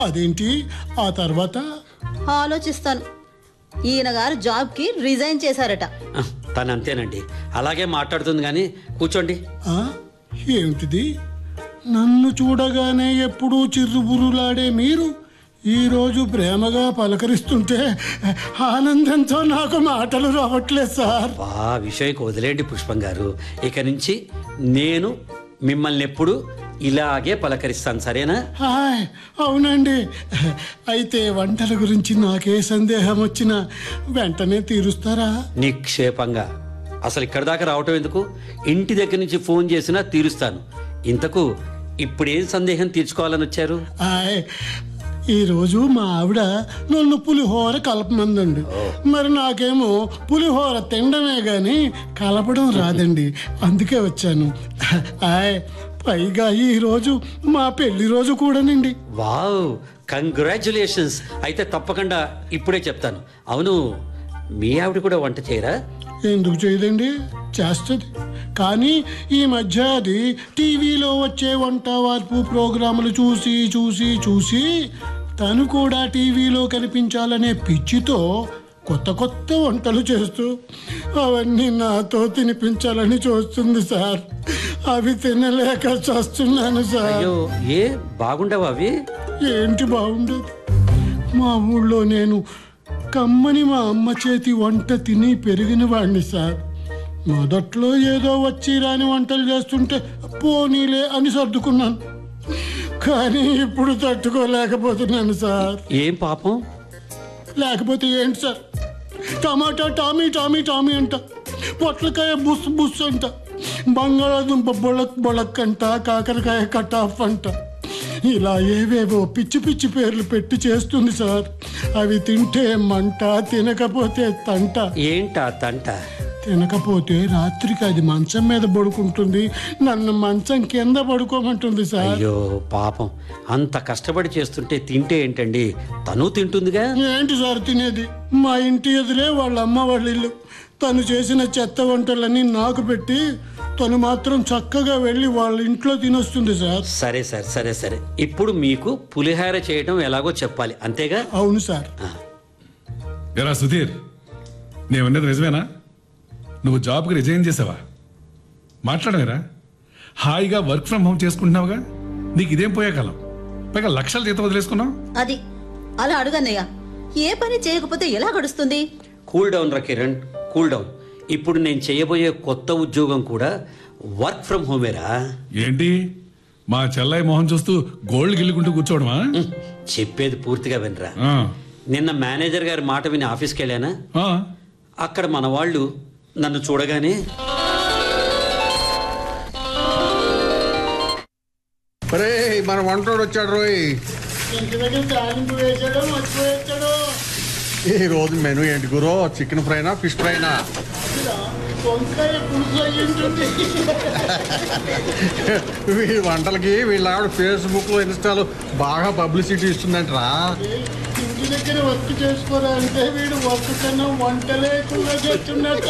అదేంటి ఆ తర్వాత ఆలోచిస్తాను ఈయన గారు జాబ్కి రిజైన్ చేశారట ఆ, తను అంతేనండి అలాగే మాట్లాడుతుంది కానీ కూర్చోండి ఆ ఏమిటిది నన్ను చూడగానే ఎప్పుడూ చిర్రుబురులాడే మీరు ఈరోజు ప్రేమగా పలకరిస్తుంటే ఆనందంతో నాకు మాటలు రావట్లేదు సార్ వా విషయకు వదిలేండి పుష్పం గారు ఇక నుంచి నేను మిమ్మల్ని ఎప్పుడు ఇలాగే పలకరిస్తాను సరేనా హాయ్ అవునండి అయితే వంటల గురించి నాకే సందేహం వచ్చినా వెంటనే తీరుస్తారా నిక్షేపంగా అసలు ఇక్కడ దాకా రావటం ఎందుకు ఇంటి దగ్గర నుంచి ఫోన్ చేసినా తీరుస్తాను ఇంతకు ఇప్పుడేం సందేహం తీర్చుకోవాలని వచ్చారు హాయ్ ఈరోజు మా ఆవిడ నన్ను పులిహోర కలపమందండి మరి నాకేమో పులిహోర తినడమే గాని కలపడం రాదండి అందుకే వచ్చాను హాయ్ పైగా ఈరోజు మా పెళ్లి రోజు కూడానండి వావ్ కంగ్రాచులేషన్స్ అయితే తప్పకుండా ఇప్పుడే చెప్తాను అవును మీ ఆవిడ కూడా వంట చేయరా ఎందుకు చేయదండి చేస్తుంది కానీ ఈ మధ్య అది టీవీలో వచ్చే వంట వార్పు ప్రోగ్రాములు చూసి చూసి చూసి తను కూడా టీవీలో కనిపించాలనే పిచ్చితో కొత్త కొత్త వంటలు చేస్తూ అవన్నీ నాతో తినిపించాలని చూస్తుంది సార్ అవి తినలేక చేస్తున్నాను సార్ అయ్యో ఏ బాగుండవా అవి ఏంటి బాగుండదు మా ఊళ్ళో నేను కమ్మని మా అమ్మ చేతి వంట తిని పెరిగిన వాడిని సార్ మొదట్లో ఏదో వచ్చి రాని వంటలు చేస్తుంటే పోనీలే అని సర్దుకున్నాను కానీ ఇప్పుడు తట్టుకోలేకపోతున్నాను సార్ ఏం పాపం లేకపోతే ఏంటి సార్ టమాటా టామీ టామీ టామీ అంట పొట్లకాయ బుస్ బుస్ అంట బంగాళాదుంప బొళక్ బొళక్ అంట కాకరకాయ కటాఫ్ అంట ఇలా ఏవేవో పిచ్చి పిచ్చి పేర్లు పెట్టి చేస్తుంది సార్ అవి తింటే మంట తినకపోతే తంట ఏంటా తంట తినకపోతే రాత్రికి అది మంచం మీద పడుకుంటుంది నన్ను మంచం కింద పడుకోమంటుంది సార్ అయ్యో పాపం అంత కష్టపడి చేస్తుంటే తింటే ఏంటండి తను తింటుందిగా ఏంటి సార్ తినేది మా ఇంటి ఎదురే వాళ్ళ అమ్మ వాళ్ళ ఇల్లు తను చేసిన చెత్త వంటలన్నీ నాకు పెట్టి తను మాత్రం చక్కగా వెళ్ళి వాళ్ళ ఇంట్లో తినొస్తుంది సార్ సరే సరే సరే సరే ఇప్పుడు మీకు పులిహార చేయడం ఎలాగో చెప్పాలి అంతేగా అవును సార్ ఎరా సుధీర్ నేను ఉన్నది నిజమేనా నువ్వు జాబ్కి రిజైన్ చేసావా మాట్లాడమేరా హాయిగా వర్క్ ఫ్రమ్ హోమ్ చేసుకుంటున్నావుగా నీకు ఇదేం పోయే కాలం పైగా లక్షల జీతం వదిలేసుకున్నావు అది అలా అడుగన్నయ్య ఏ పని చేయకపోతే ఎలా గడుస్తుంది కూల్ డౌన్ రా కిరణ్ కూల్ డౌన్ ఇప్పుడు నేను చేయబోయే కొత్త ఉద్యోగం కూడా వర్క్ ఫ్రమ్ హోమేరా ఏంటి మా చెల్లాయి మొహం చూస్తూ గోల్డ్ గిల్లుకుంటూ కూర్చోవడమా ఉమ్, చెప్పేది పూర్తిగా వినరా ఆ, నిన్న మేనేజర్ గారి మాట విని ఆఫీస్కి వెళ్ళానా ఆ, అక్కడ మన వాళ్ళు నన్ను చూడగానే ఒరే మన వంటోడు వచ్చాడు రోయ్ ఇంటి దగ్గర తాలింపు వేసాడో మర్చిపోయాడో ఈ రోజు మెనూ ఏంటి గురో చికెన్ ఫ్రైనా ఫిష్ ఫ్రైనా వంకాయ పులుసు అయ్యి ఉంటుంది వీడి వంటలకి వీళ్ళ ఆవిడ ఫేస్బుక్ లో ఇన్స్టాలో బాగా పబ్లిసిటీ ఇస్తుందంటరా ఇంటి దగ్గర వర్క్ చేసుకోరా అంటే వీడు వర్క్ కన్నా వంటలే ఎక్కువగా చేస్తున్నట్ట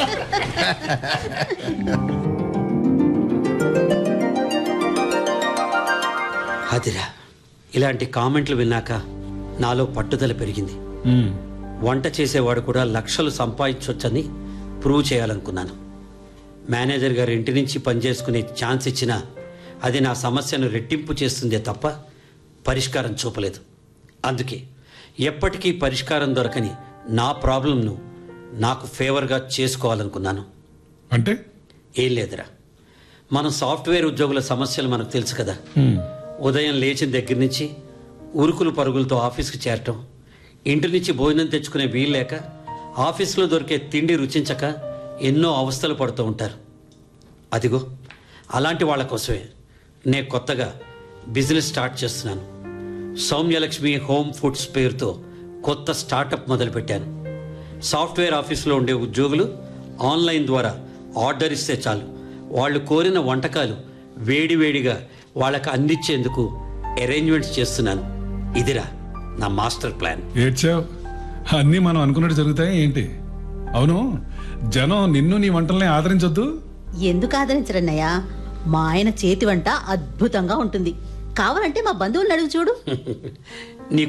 అదిరా ఇలాంటి కామెంట్లు విన్నాక నాలో పట్టుదల పెరిగింది ఉమ్, వంట చేసేవాడు కూడా లక్షలు సంపాదించవచ్చని ప్రూవ్ చేయాలనుకున్నాను మేనేజర్ గారి ఇంటి నుంచి పనిచేసుకునే ఛాన్స్ ఇచ్చినా అది నా సమస్యను రెట్టింపు చేస్తుందే తప్ప పరిష్కారం చూపలేదు అందుకే ఎప్పటికీ పరిష్కారం దొరకని నా ప్రాబ్లంను నాకు ఫేవర్గా చేసుకోవాలనుకున్నాను అంటే ఏం లేదురా మనం సాఫ్ట్వేర్ ఉద్యోగుల సమస్యలు మనకు తెలుసు కదా ఉదయం లేచిన దగ్గర నుంచి ఉరుకులు పరుగులతో ఆఫీస్కి చేరటం ఇంటి నుంచి భోజనం తెచ్చుకునే వీలు లేక ఆఫీస్లో దొరికే తిండి రుచించక ఎన్నో అవస్థలు పడుతూ ఉంటారు అదిగో అలాంటి వాళ్ళ కోసమే నేను కొత్తగా బిజినెస్ స్టార్ట్ చేస్తున్నాను సౌమ్యలక్ష్మి హోమ్ ఫుడ్స్ పేరుతో కొత్త స్టార్టప్ మొదలుపెట్టాను సాఫ్ట్వేర్ ఆఫీసులో ఉండే ఉద్యోగులు ఆన్లైన్ ద్వారా ఆర్డర్ ఇస్తే చాలు వాళ్ళు కోరిన వంటకాలు వేడివేడిగా వాళ్ళకి అందించేందుకు అరేంజ్మెంట్స్ చేస్తున్నాను ఇదిరా నా మాస్టర్ ప్లాన్ ఏడ్చావు అన్నీ మనం అనుకున్నట్టు జరుగుతాయి ఏంటి అవును జనం నిన్ను నీ వంటల్ని ఆదరించొద్దు ఎందుకు ఆదరించరన్నయ్య మా ఆయన చేతి వంట అద్భుతంగా ఉంటుంది కావాలంటే మా బంధువులను అడుగు చూడు